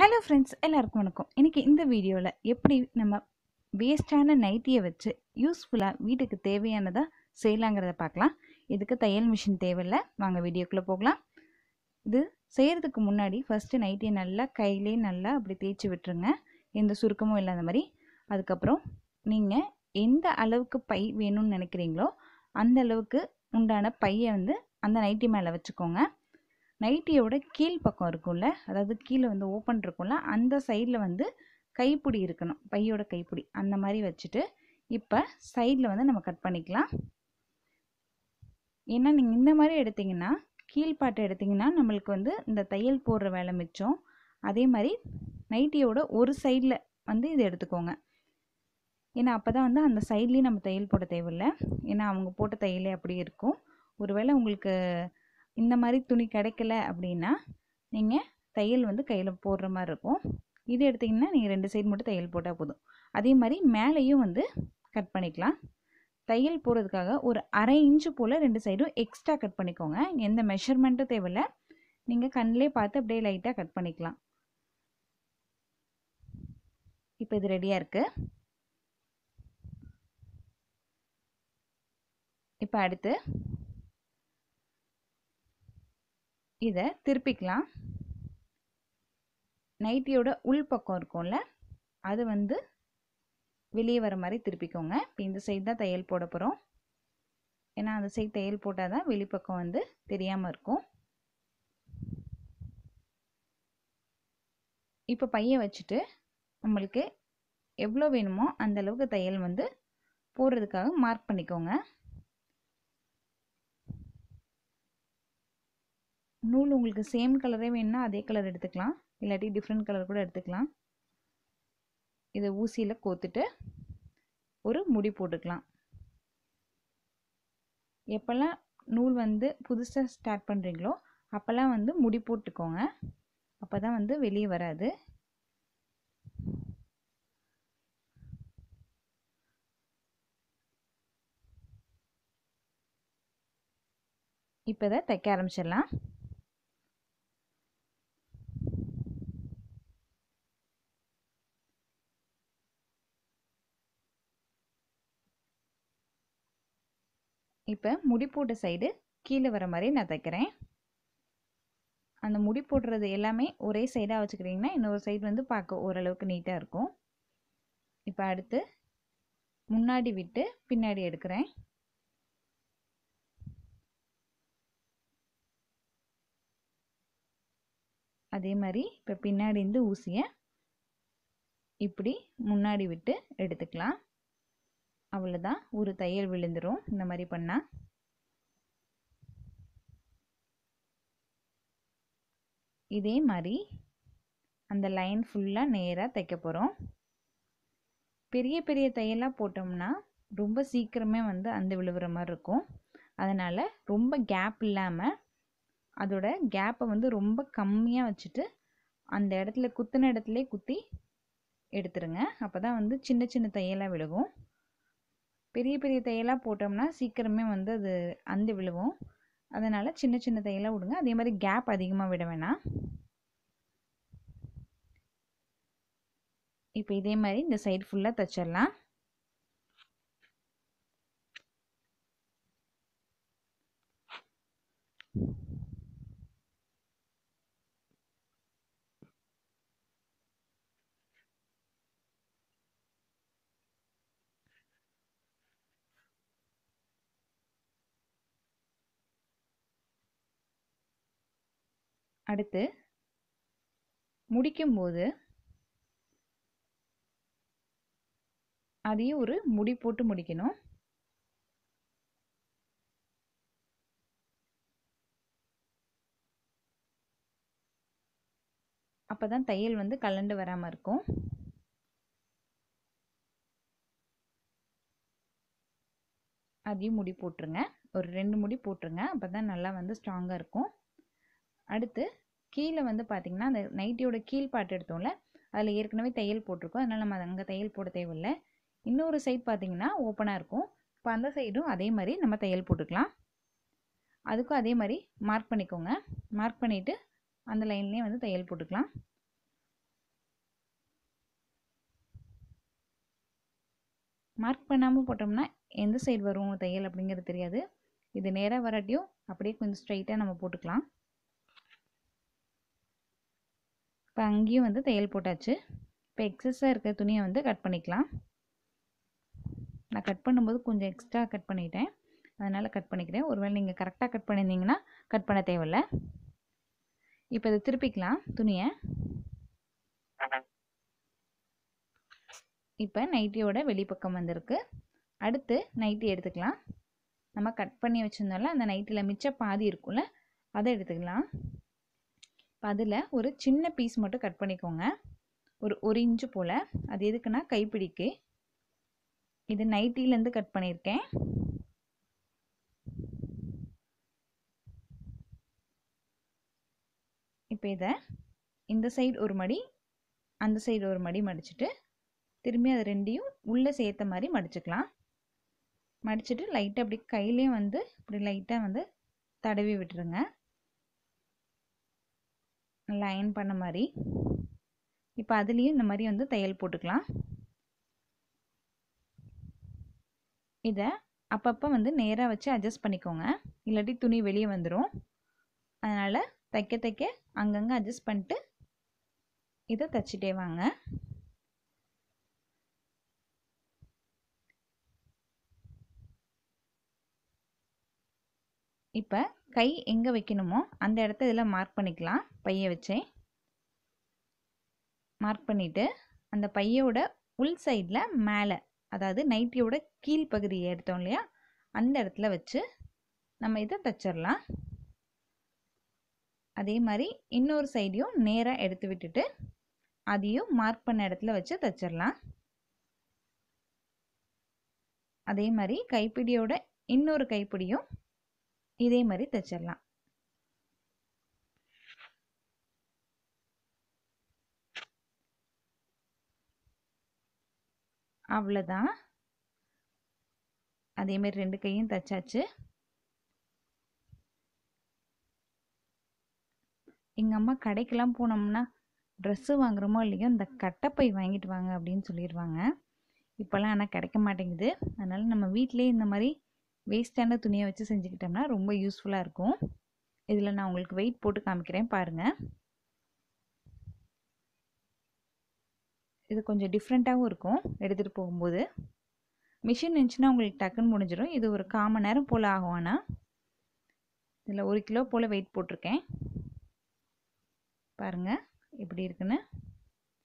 hello friends எல்லாருக்கும் வணக்கம் இன்றைக்கி இந்த வீடியோவில் எப்படி நம்ம வேஸ்டான நைட்டியை வச்சு யூஸ்ஃபுல்லாக வீட்டுக்கு தேவையானதை செய்யலாங்கிறத பார்க்கலாம் இதுக்கு தையல் மிஷின் தேவையில்லை வாங்க வீடியோக்குள்ளே போகலாம் இது செய்கிறதுக்கு முன்னாடி ஃபஸ்ட்டு நைட்டியை நல்லா கையிலே நல்லா அப்படி தேய்ச்சி விட்டுருங்க எந்த சுருக்கமும் இல்லாத மாதிரி அதுக்கப்புறம் நீங்கள் எந்த அளவுக்கு பை வேணும்னு நினைக்கிறீங்களோ அந்த அளவுக்கு உண்டான பையை வந்து அந்த நைட்டி மேலே வச்சுக்கோங்க நைட்டியோட கீழ் பக்கம் இருக்கும்ல அதாவது கீழே வந்து ஓப்பன் இருக்கும்ல அந்த சைடில் வந்து கைப்பிடி இருக்கணும் பையோட கைப்பிடி அந்த மாதிரி வச்சுட்டு இப்போ சைடில் வந்து நம்ம கட் பண்ணிக்கலாம் ஏன்னா நீங்கள் இந்த மாதிரி எடுத்திங்கன்னா கீழ்பாட்டை எடுத்திங்கன்னா நம்மளுக்கு வந்து இந்த தையல் போடுற வேலை மிச்சம் அதே மாதிரி நைட்டியோட ஒரு சைடில் வந்து இது எடுத்துக்கோங்க ஏன்னா அப்போ தான் வந்து அந்த சைட்லேயும் நம்ம தையல் போட தேவையில்லை ஏன்னா அவங்க போட்ட தையலே அப்படி இருக்கும் ஒருவேளை உங்களுக்கு இந்த மாதிரி துணி கிடைக்கல அப்படின்னா நீங்கள் தையல் வந்து கையில் போடுற மாதிரி இருக்கும் இது எடுத்திங்கன்னா நீங்கள் ரெண்டு சைடு மட்டும் தையல் போட்டால் போதும் அதே மாதிரி மேலேயும் வந்து கட் பண்ணிக்கலாம் தையல் போடுறதுக்காக ஒரு அரை இன்ச்சு போல் ரெண்டு சைடும் எக்ஸ்ட்ரா கட் பண்ணிக்கோங்க எந்த மெஷர்மெண்ட்டும் தேவையில்ல நீங்கள் கண்ணிலே பார்த்து அப்படியே லைட்டாக கட் பண்ணிக்கலாம் இப்போ இது ரெடியாக இருக்குது இப்போ அடுத்து இதை திருப்பிக்கலாம் நைட்டியோட உள் பக்கம் இருக்கும்ல அது வந்து வெளியே வர மாதிரி திருப்பிக்கோங்க இப்போ இந்த சைடு தான் தையல் போட போகிறோம் ஏன்னா அந்த சைடு தையல் போட்டால் தான் வெளிப்பக்கம் வந்து தெரியாமல் இருக்கும் இப்போ பையை வச்சுட்டு நம்மளுக்கு எவ்வளோ வேணுமோ அந்த அளவுக்கு தையல் வந்து போடுறதுக்காக மார்க் பண்ணிக்கோங்க நூல் உங்களுக்கு சேம் கலரே வேணும்னா அதே கலர் எடுத்துக்கலாம் இல்லாட்டி டிஃப்ரெண்ட் கலர் கூட எடுத்துக்கலாம் இதை ஊசியில் கோத்துட்டு ஒரு முடி போட்டுக்கலாம் எப்போல்லாம் நூல் வந்து புதுசாக ஸ்டார்ட் பண்ணுறீங்களோ அப்போல்லாம் வந்து முடி போட்டுக்கோங்க அப்போ தான் வந்து வெளியே வராது இப்போ இதை தைக்க ஆரம்பிச்சிடலாம் இப்போ முடி போட்ட சைடு கீழே வர மாதிரி நான் தைக்கிறேன் அந்த முடி போடுறது எல்லாமே ஒரே சைடாக வச்சுக்கிட்டிங்கன்னா இன்னொரு சைடு வந்து பார்க்க ஓரளவுக்கு நீட்டாக இருக்கும் இப்போ அடுத்து முன்னாடி விட்டு பின்னாடி எடுக்கிறேன் அதே மாதிரி இப்போ பின்னாடி இருந்து ஊசியை இப்படி முன்னாடி விட்டு எடுத்துக்கலாம் அவ்வளோதான் ஒரு தையல் விழுந்துடும் இந்த மாதிரி பண்ணால் இதே மாதிரி அந்த லைன் ஃபுல்லாக நேராக தைக்க போகிறோம் பெரிய பெரிய தையலாக போட்டோம்னா ரொம்ப சீக்கிரமே வந்து அந்த விழுவுற மாதிரி இருக்கும் அதனால் ரொம்ப கேப் இல்லாமல் அதோட கேப்பை வந்து ரொம்ப கம்மியாக வச்சுட்டு அந்த இடத்துல குத்தின இடத்துல குத்தி எடுத்துருங்க அப்போ தான் வந்து சின்ன சின்ன தையலாக விழுகும் பெரிய பெரிய தையலாக போட்டோம்னா சீக்கிரமே வந்து அது அந்த விழுவும் அதனால் சின்ன சின்ன தையலாக விடுங்க அதே மாதிரி கேப் அதிகமாக விட வேணாம் இப்போ இதே மாதிரி இந்த சைடு ஃபுல்லாக தைச்சிடலாம் அடுத்து முடிக்கும்போது அதையும் ஒரு முடி போட்டு முடிக்கணும் அப்போ தான் தையல் வந்து கலண்டு வராமல் இருக்கும் அதையும் முடி போட்டுருங்க ஒரு ரெண்டு முடி போட்டுருங்க அப்போ தான் நல்லா வந்து ஸ்ட்ராங்காக இருக்கும் அடுத்து கீழே வந்து பார்த்திங்கன்னா அந்த நைட்டியோட கீழ் பாட்டு எடுத்தோம்ல அதில் ஏற்கனவே தையல் போட்டிருக்கோம் அதனால் நம்ம அங்கே தையல் போட தேவையில்லை இன்னொரு சைட் பார்த்திங்கன்னா ஓப்பனாக இருக்கும் இப்போ அந்த சைடும் அதே மாதிரி நம்ம தையல் போட்டுக்கலாம் அதுக்கும் அதே மாதிரி மார்க் பண்ணிக்கோங்க மார்க் பண்ணிவிட்டு அந்த லைன்லேயே வந்து தையல் போட்டுக்கலாம் மார்க் பண்ணாமல் போட்டோம்னா எந்த சைடு வரும் தையல் அப்படிங்கிறது தெரியாது இது நேராக வராட்டியும் அப்படியே கொஞ்சம் ஸ்ட்ரைட்டாக நம்ம போட்டுக்கலாம் இப்போ அங்கேயும் வந்து தையல் போட்டாச்சு இப்போ எக்ஸஸாக இருக்க துணியை வந்து கட் பண்ணிக்கலாம் நான் கட் பண்ணும்போது கொஞ்சம் எக்ஸ்ட்ரா கட் பண்ணிட்டேன் அதனால் கட் பண்ணிக்கிறேன் ஒருவேளை நீங்கள் கரெக்டாக கட் பண்ணியிருந்தீங்கன்னா கட் பண்ண தேவையில்ல இப்போ இதை திருப்பிக்கலாம் துணியை இப்போ நைட்டியோட வெளிப்பக்கம் வந்திருக்கு அடுத்து நைட்டி எடுத்துக்கலாம் நம்ம கட் பண்ணி வச்சுருந்தோம்ல அந்த நைட்டியில் மிச்ச பாதி இருக்கும்ல அதை எடுத்துக்கலாம் இப்போ அதில் ஒரு சின்ன பீஸ் மட்டும் கட் பண்ணிக்கோங்க ஒரு ஒரு இன்ச்சு போல் அது எதுக்குன்னா கைப்பிடிக்கு இது நைட்டிலேருந்து கட் பண்ணியிருக்கேன் இப்போ இதை இந்த சைடு ஒரு மடி அந்த சைடு ஒரு மடி மடிச்சுட்டு திரும்பி அது ரெண்டையும் உள்ளே சேர்த்த மாதிரி மடிச்சுக்கலாம் மடிச்சுட்டு லைட்டாக அப்படி கையிலையும் வந்து இப்படி லைட்டாக வந்து தடவி விட்டுருங்க நல்லா அயன் பண்ண மாதிரி இப்போ அதுலேயும் இந்த மாதிரி வந்து தையல் போட்டுக்கலாம் இதை அப்பப்போ வந்து நேராக வச்சு அட்ஜஸ்ட் பண்ணிக்கோங்க இல்லாட்டி துணி வெளியே வந்துடும் அதனால் தைக்க தைக்க அங்கங்கே அட்ஜஸ்ட் பண்ணிட்டு இதை தைச்சிட்டே வாங்க இப்போ கை எங்கே வைக்கணுமோ அந்த இடத்த இதில் மார்க் பண்ணிக்கலாம் பையை வச்சே மார்க் பண்ணிவிட்டு அந்த பையோட உள் சைடில் மேலே அதாவது நைட்டியோட கீழ் பகுதியை எடுத்தோம் இல்லையா அந்த இடத்துல வச்சு நம்ம இதை தைச்சிடலாம் அதே மாதிரி இன்னொரு சைடையும் நேராக எடுத்து விட்டுட்டு அதையும் மார்க் பண்ண இடத்துல வச்சு தைச்சிடலாம் அதே மாதிரி கைப்பிடியோட இன்னொரு கைப்பிடியும் இதே மாதிரி தைச்சிடலாம் அவ்வளோதான் அதேமாரி ரெண்டு கையும் தைச்சாச்சு எங்கள் அம்மா கடைக்கெல்லாம் போனோம்னா ட்ரெஸ்ஸு வாங்குகிறோமோ இல்லையோ இந்த கட்டைப்பை வாங்கிட்டு வாங்க அப்படின்னு சொல்லிடுவாங்க இப்போல்லாம் ஆனால் கிடைக்க மாட்டேங்குது அதனால் நம்ம வீட்டிலே இந்த மாதிரி வேஸ்டான துணியை வச்சு செஞ்சுக்கிட்டோம்னா ரொம்ப யூஸ்ஃபுல்லாக இருக்கும் இதில் நான் உங்களுக்கு வெயிட் போட்டு காமிக்கிறேன் பாருங்கள் இது கொஞ்சம் டிஃப்ரெண்ட்டாகவும் இருக்கும் எடுத்துகிட்டு போகும்போது மிஷின் இருந்துச்சுன்னா உங்களுக்கு டக்குன்னு முடிஞ்சிடும் இது ஒரு கால் மணி நேரம் போல் ஆகும் ஆனால் இதில் ஒரு கிலோ போல் வெயிட் போட்டிருக்கேன் பாருங்கள் எப்படி இருக்குன்னு